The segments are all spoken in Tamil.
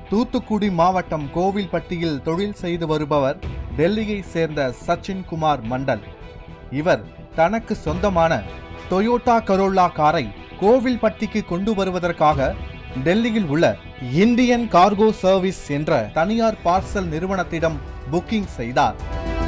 தூத்துக்குடி மாவட்டம் கோவில்பட்டியில் தொழில் செய்து வருபவர் டெல்லியை சேர்ந்த சச்சின் குமார் மண்டல் இவர் தனக்கு சொந்தமான டொயோட்டா கரோலா காரை கோவில்பட்டிக்கு கொண்டு வருவதற்காக டெல்லியில் உள்ள இந்தியன் கார்கோ சர்வீஸ் என்ற தனியார் பார்சல் நிறுவனத்திடம் புக்கிங் செய்தார்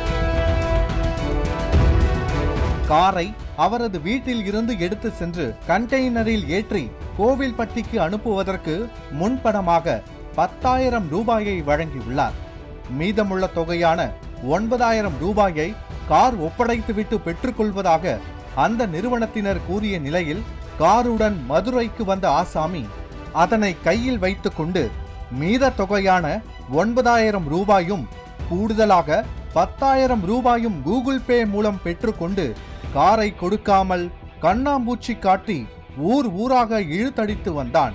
காரை அவரது வீட்டில் இருந்து எடுத்து சென்று கண்டெய்னரில் ஏற்றி கோவில்பட்டிக்கு அனுப்புவதற்கு முன்பணமாக பத்தாயிரம் ரூபாயை வழங்கியுள்ளார் மீதமுள்ள தொகையான ஒன்பதாயிரம் ரூபாயை கார் ஒப்படைத்துவிட்டு பெற்றுக்கொள்வதாக அந்த நிறுவனத்தினர் கூறிய நிலையில் காருடன் மதுரைக்கு வந்த ஆசாமி அதனை கையில் வைத்துக்கொண்டு மீத தொகையான ஒன்பதாயிரம் ரூபாயும் கூடுதலாக பத்தாயிரம் ரூபாயும் கூகுள் பே மூலம் பெற்றுக்கொண்டு காரை கொடுக்காமல் கண்ணாம்பூச்சி காட்டி ஊர் ஊராக இழுத்தடித்து வந்தான்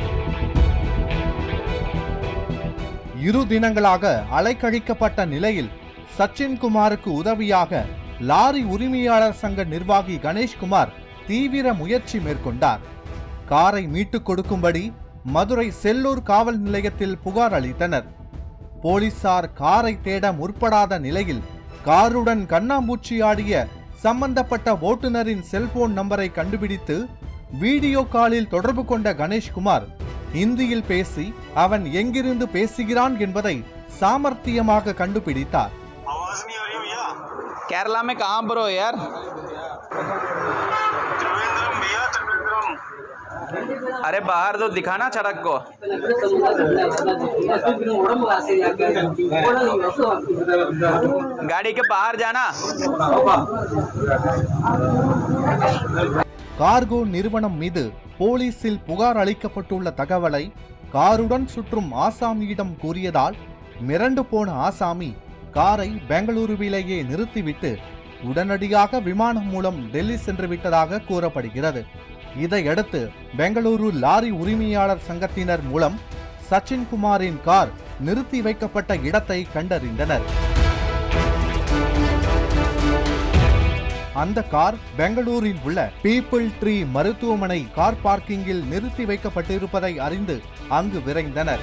இரு தினங்களாக அலைக்கழிக்கப்பட்ட நிலையில் சச்சின் குமாருக்கு உதவியாக லாரி உரிமையாளர் சங்க நிர்வாகி கணேஷ்குமார் தீவிர முயற்சி மேற்கொண்டார் காரை மீட்டுக் கொடுக்கும்படி மதுரை செல்லூர் காவல் நிலையத்தில் புகார் அளித்தனர் போலீசார் காரை தேட முற்படாத நிலையில் காருடன் கண்ணாம்பூச்சி ஆடிய சம்பந்தப்பட்ட ஓட்டுநரின் செல்போன் நம்பரை கண்டுபிடித்து வீடியோ காலில் தொடர்பு கொண்ட கணேஷ்குமார் இந்தியில் பேசி அவன் எங்கிருந்து பேசுகிறான் என்பதை சாமர்த்தியமாக கண்டுபிடித்தார் आवाज नहीं आ रही भैया केरला में कहाँ पर हो यार त्रिवेंद्रम भैया त्रिवेंद्रम अरे बाहर तो दिखाना सड़क को गाड़ी के बाहर जाना கார்கோ நிறுவனம் மீது போலீசில் புகார் அளிக்கப்பட்டுள்ள தகவலை காருடன் சுற்றும் ஆசாமியிடம் கூறியதால் மிரண்டு போன ஆசாமி காரை பெங்களூருவிலேயே நிறுத்திவிட்டு உடனடியாக விமானம் மூலம் டெல்லி சென்று விட்டதாக கூறப்படுகிறது இதையடுத்து பெங்களூரு லாரி உரிமையாளர் சங்கத்தினர் மூலம் சச்சின் குமாரின் கார் நிறுத்தி வைக்கப்பட்ட இடத்தை கண்டறிந்தனர் அந்த கார் பெங்களூரில் உள்ள பீப்பிள் ட்ரீ மருத்துவமனை கார் பார்க்கிங்கில் நிறுத்தி வைக்கப்பட்டிருப்பதை அறிந்து அங்கு விரைந்தனர்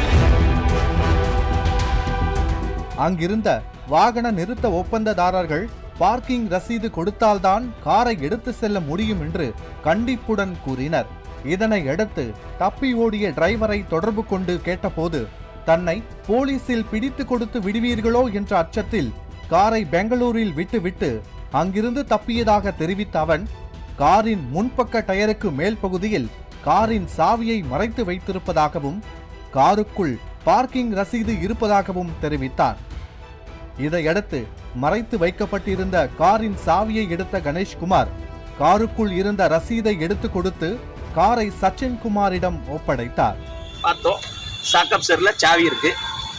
அங்கிருந்த வாகன நிறுத்த ஒப்பந்ததாரர்கள் பார்க்கிங் ரசீது கொடுத்தால்தான் காரை எடுத்து செல்ல முடியும் என்று கண்டிப்புடன் கூறினர் இதனை அடுத்து தப்பி ஓடிய டிரைவரை தொடர்பு கொண்டு கேட்டபோது தன்னை போலீசில் பிடித்து கொடுத்து விடுவீர்களோ என்ற அச்சத்தில் காரை பெங்களூரில் விட்டுவிட்டு அங்கிருந்து தப்பியதாக தெரிவித்த அவன் காரின் முன்பக்க டயருக்கு மேல் பகுதியில் காரின் சாவியை மறைத்து வைத்திருப்பதாகவும் காருக்குள் பார்க்கிங் ரசீது இருப்பதாகவும் தெரிவித்தான் இதையடுத்து மறைத்து வைக்கப்பட்டிருந்த காரின் சாவியை எடுத்த கணேஷ்குமார் காருக்குள் இருந்த ரசீதை எடுத்து கொடுத்து காரை சச்சின் குமாரிடம் ஒப்படைத்தார் பார்த்தோம் சாக்கப் சர்ல சாவி இருக்கு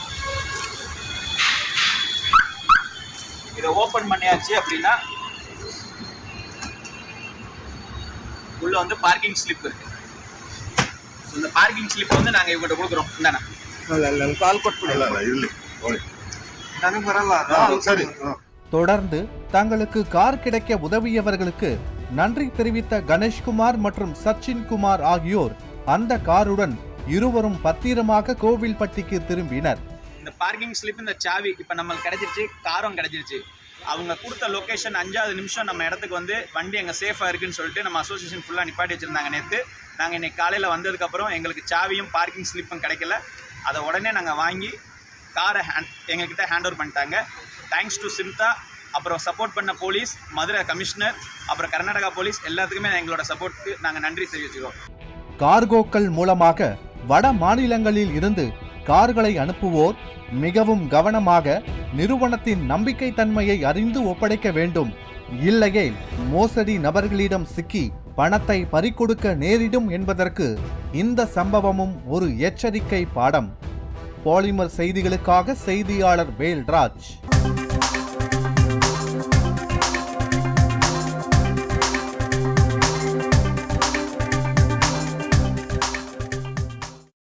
இதை ஓபன் பண்ணியாச்சு அப்படின்னா உள்ள வந்து பார்க்கிங் ஸ்லிப் இருக்கு இந்த பார்க்கிங் ஸ்லிப் வந்து நாங்க இவங்கிட்ட கொடுக்குறோம் இந்தாண்ணா ನನಗೆ ಬರಲ್ಲ ಸರಿ தொடர்ந்து தங்களுக்கு கார் கிடைக்க உதவியவர்களுக்கு நன்றி தெரிவித்த கணேஷ்குமார் மற்றும் சச்சின் குமார் ஆகியோர் அந்த காருடன் இருவரும் பத்திரமாக கோவில்பட்டிக்கு திரும்பினர் இந்த பார்க்கிங் ஸ்லிப் இந்த சாவி இப்போ நம்மளுக்கு கிடைச்சிருச்சு காரும் கிடைச்சிருச்சு அவங்க கொடுத்த லொக்கேஷன் அஞ்சாவது நிமிஷம் நம்ம இடத்துக்கு வந்து வண்டி அங்கே சேஃபாக இருக்குன்னு சொல்லிட்டு நம்ம அசோசியேஷன் ஃபுல்லாக நிப்பாட்டி வச்சுருந்தாங்க நேற்று நாங்கள் இன்னைக்கு காலையில் வந்ததுக்கப்புறம் எங்களுக்கு சாவியும் பார்க்கிங் ஸ்லிப்பும் கிடைக்கல அதை உடனே நாங்கள் வாங்கி காரை ஹேண்ட் எங்ககிட்ட ஹேண்ட் ஓவர் பண்ணிட்டாங்க தேங்க்ஸ் டு சிம்தா அப்புறம் சப்போர்ட் பண்ண போலீஸ் மதுரை கமிஷனர் அப்புறம் கர்நாடகா போலீஸ் எல்லாத்துக்குமே எங்களோட சப்போர்ட்டுக்கு நாங்கள் நன்றி தெரிவிச்சுக்கிறோம் கார்கோக்கள் மூலமாக வட மாநிலங்களில் இருந்து கார்களை அனுப்புவோர் மிகவும் கவனமாக நிறுவனத்தின் நம்பிக்கை தன்மையை அறிந்து ஒப்படைக்க வேண்டும் இல்லையே மோசடி நபர்களிடம் சிக்கி பணத்தை பறிகொடுக்க நேரிடும் என்பதற்கு இந்த சம்பவமும் ஒரு எச்சரிக்கை பாடம் பாலிமர் செய்திகளுக்காக செய்தியாளர் வேல்ராஜ்